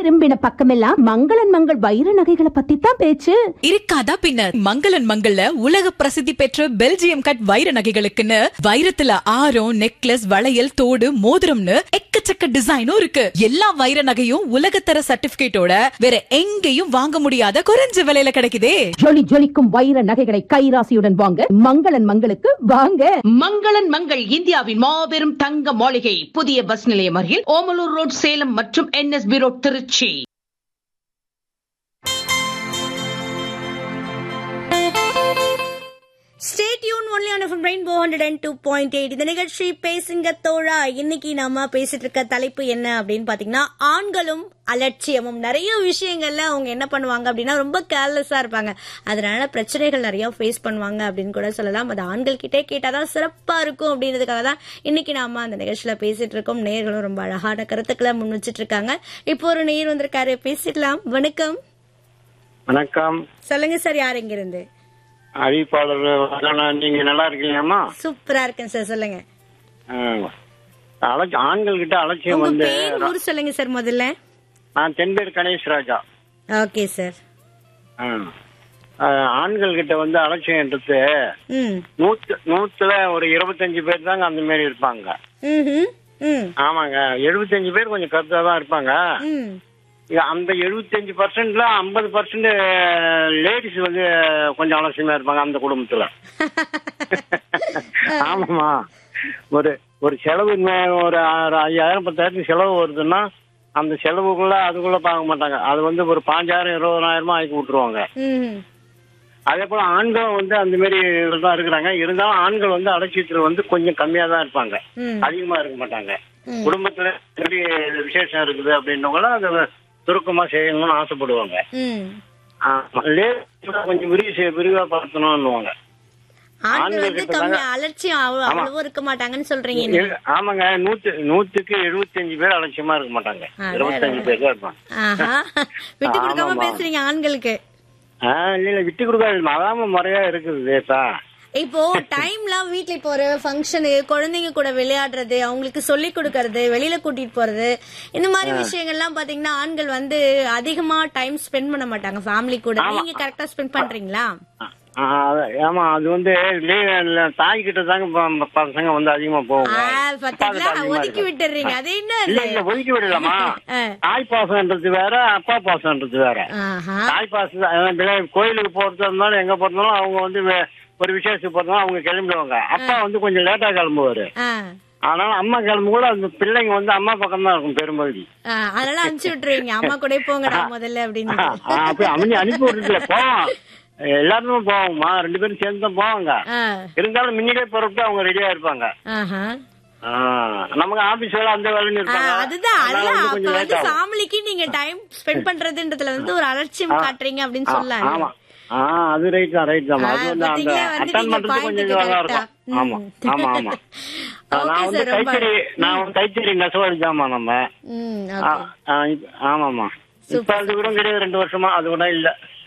திரும்பின பக்கமெல்லாம் மங்களன் மங்கள் வைர நகைகளை பத்தி தான் பேச்சு இருக்காதா பின்ன மங்களன் மங்கள்ல உலக பிரசித்தி பெற்ற பெல்ஜியம் கட் வைர நகைகளுக்குன்னு வைரத்துல ஆரம் நெக்லஸ் வளையல் தோடு மோதிரம்னு எக்கச்சக்க டிசைனும் இருக்கு எல்லா வைர நகையும் உலகத்தர சர்டிபிகேட்டோட வேற எங்கேயும் வாங்க முடியாத குறைஞ்ச விலையில கிடைக்குதே ஜொலி ஜொலிக்கும் வைர நகைகளை கைராசியுடன் வாங்க மங்களன் மங்களுக்கு வாங்க மங்களன் மங்கள் இந்தியாவின் மாபெரும் தங்க மாளிகை புதிய பஸ் நிலையம் அருகில் ஓமலூர் ரோட் சேலம் மற்றும் NSP road Trichy stay tune only on FM rainbow hundred and two point eight இந்த நிகழ்ச்சி பேசுங்க தோழா இன்னைக்கு நாம பேசிட்டு இருக்க தலைப்பு என்ன அப்படின்னு பாத்தீங்கன்னா ஆண்களும் அலட்சியமும் நிறைய விஷயங்கள்ல அவங்க என்ன பண்ணுவாங்க அப்படின்னா ரொம்ப கேர்லெஸ்ஸா இருப்பாங்க அதனால பிரச்சனைகள் நிறைய ஃபேஸ் பண்ணுவாங்க அப்படின்னு கூட சொல்லலாம் அது ஆண்கள் கிட்டே கேட்டாதான் சிறப்பா இருக்கும் அப்படின்றதுக்காக தான் இன்னைக்கு நாம அந்த நிகழ்ச்சியில பேசிட்டு இருக்கோம் நேர்களும் ரொம்ப அழகான கருத்துக்களை முன் வச்சிட்டு இருக்காங்க இப்போ ஒரு நேர் வந்திருக்காரு பேசிடலாம் வணக்கம் வணக்கம் சொல்லுங்க சார் யார் இங்க இருந்து அறிவிப்பாளர் வதனா- நீங்க நல்லா இருக்கீங்கம்மா சூப்பரா இருக்கேன் சார் சொல்லுங்க அலட்சி ஆண்கள் கிட்ட அலட்சியம் உங்க வந்து பேர் ஊர் சொல்லுங்க சார் முதல்ல நான் தென்பேர் கணேஷ் ராஜா ஓகே சார் ஆ. ஆ, ஆண்கள் கிட்ட வந்து அலட்சியம்ன்றது ம் நூத்து நூத்துல ஒரு இருபத்தஞ்சு பேர் தாங்க அந்த மாதிரி இருப்பாங்க ம்ஹும். ம் ஆமாங்க எழுபத்தஞ்சு பேர் கொஞ்சம் கருத்தா தான் இருப்பாங்க ம் இது அந்த எழுபத்தஞ்சு பர்சன்ட்ல ஐம்பது பர்சன்ட் லேடிஸ் வந்து கொஞ்சம் அலட்சியமா இருப்பாங்க அந்த குடும்பத்துல ஆமாமா ஒரு ஒரு செலவு மே- ஒரு ஆறு- ஐயாயிரம் பத்தாயிரத்துக்கு செலவு வருதுன்னா அந்த செலவுக்குள்ள அதுக்குள்ள பார்க்க மாட்டாங்க அது வந்து ஒரு பாஞ்சாயிரம் இருபதாயிரமா ஆக்கி விட்டுருவாங்க ம் அதே போல ஆண்களும் வந்து அந்த மாதிரி தான் இருக்கிறாங்க இருந்தாலும் ஆண்கள் வந்து அலட்சியத்துல வந்து கொஞ்சம் கம்மியா தான் இருப்பாங்க ம். அதிகமா இருக்க மாட்டாங்க குடும்பத்துல எப்படி விசேஷம் இருக்குது அப்படின்னவங்களும் அதை சுருக்கமா செய்யணும்னு ஆசைப்படுவாங்க ம் ஆமா. ladies தான் கொஞ்சம் விரிவு விரிவா படுத்தணும்னுவாங்க ஆண்கள் ஆண்கள் வந்து கிட்ட கம்மி தாங்க- அலட்சியம் அவ்வளவு ஆமா. அவ்வளவு இருக்க மாட்டாங்கன்னு சொல்றீங்க நீங்க. எழு- ஆமாங்க நூத்து நூத்துக்கு எழுபத்தஞ்சு பேர் அலட்சியமா இருக்க மாட்டாங்க அதான், இருபத்தஞ்சு பேர் தான் இருப்பாங்க ஆஹா விட்டு கொடுக்காம ஆமாமா. பேசுறீங்க ஆண்களுக்கு ஆ, இல்ல இல்ல விட்டு கொடுக்காது அதாம முறையா இருக்குது தேசா இப்போ டைம்லாம் வீட்ல இப்போ ஒரு ஃபங்க்ஷனு குழந்தைங்க கூட விளையாடுறது அவங்களுக்கு சொல்லி கொடுக்கறது வெளியில கூட்டிட்டு போறது இந்த மாதிரி விஷயங்கள்லாம் பாத்தீங்கன்னா ஆண்கள் வந்து அதிகமா டைம் ஸ்பெண்ட் பண்ண மாட்டாங்க ஃபேமிலி கூட நீங்க கரெக்டா ஸ்பெண்ட் பண்றீங்களா ஆ, அது- ஆமா அது வந்து லீ- தாய் கிட்ட தாங்க ப- பசங்க வந்து அதிகமா போவாங்க ஆ, அப்பா பாத்தீங்களா கிட்ட அதிகமா ஒதுக்கி இருக்காது. விட்டுறீங்க அது என்ன இல்ல அது? இல்ல ஒதுக்கி விடலாமா ஆ. தாய் பாசம்ன்றது வேற அப்பா பாசம்ன்றது வேற ஆஹா தாய் பாசம் தான். அதான் பிள்ளை கோயிலுக்கு போறதா இருந்தாலும் எங்க போறதாலும் அவங்க வந்து வே- ஒரு விசேஷத்துக்கு போறதாலும் அவங்க கிளம்பிடுவாங்க அப்பா வந்து கொஞ்சம் லேட்டா கிளம்புவாரு ஆ ஆனாலும் அம்மா கிளம்பு கூட அந்த பிள்ளைங்க வந்து அம்மா பக்கம் தான் இருக்கும் பெரும்பகுதி ஆ, அதனால அனுப்பிச்சு விட்டுருவீங்க அம்மா கூட போங்கடா முதல்ல அப்படின்னு ஆ, அப்படி அமைஞ்சு அனுப்பி விட்டுல போவோம் எல்லாருமே போவோம்மா ரெண்டு பேரும் சேர்ந்து தான் போவாங்க ஆ, இருந்தாலும் முன்னாடியே பொறுப்பு அவங்க ரெடியா இருப்பாங்க ஆஹா. ஆ, நமக்கு ஆபீஸ் வேலை அந்த வேலைன்னு ஆ, இருப்பாங்க அதுதான் அதனால அதுதான் வந்து அப்ப கொஞ்சம் வந்து லேட் ஆகும் ஃபேமிலிக்கு நீங்க டைம் ஸ்பெண்ட் பண்றதுன்றதுல வந்து ஒரு அலட்சியம் காட்டுறீங்க அப்படின்னு ஆ, சொல்லலாம் ஆமா ஆ அது ரைட் தான் ரைட் தான் ஆ, அது வந்து அந்த பாத்தீங்களா, வந்து அட்டன் நீங்க பண்றது கொஞ்சம் point இதுவா தான் correct ஆ. இருக்கும் ஆமா ம். ஆமா ஆமா ஆ, Okay நான் வந்து sir, ரொம்ப- கைத்தறி நான் வந்து கைத்தறி நெசவாளி ஜாமா நம்ம ம், ஆ, okay. ஆ, இப்ப- ஆமாமா இப்ப அது கூட கிடையாது ரெண்டு வருஷமா அது கூட இல்ல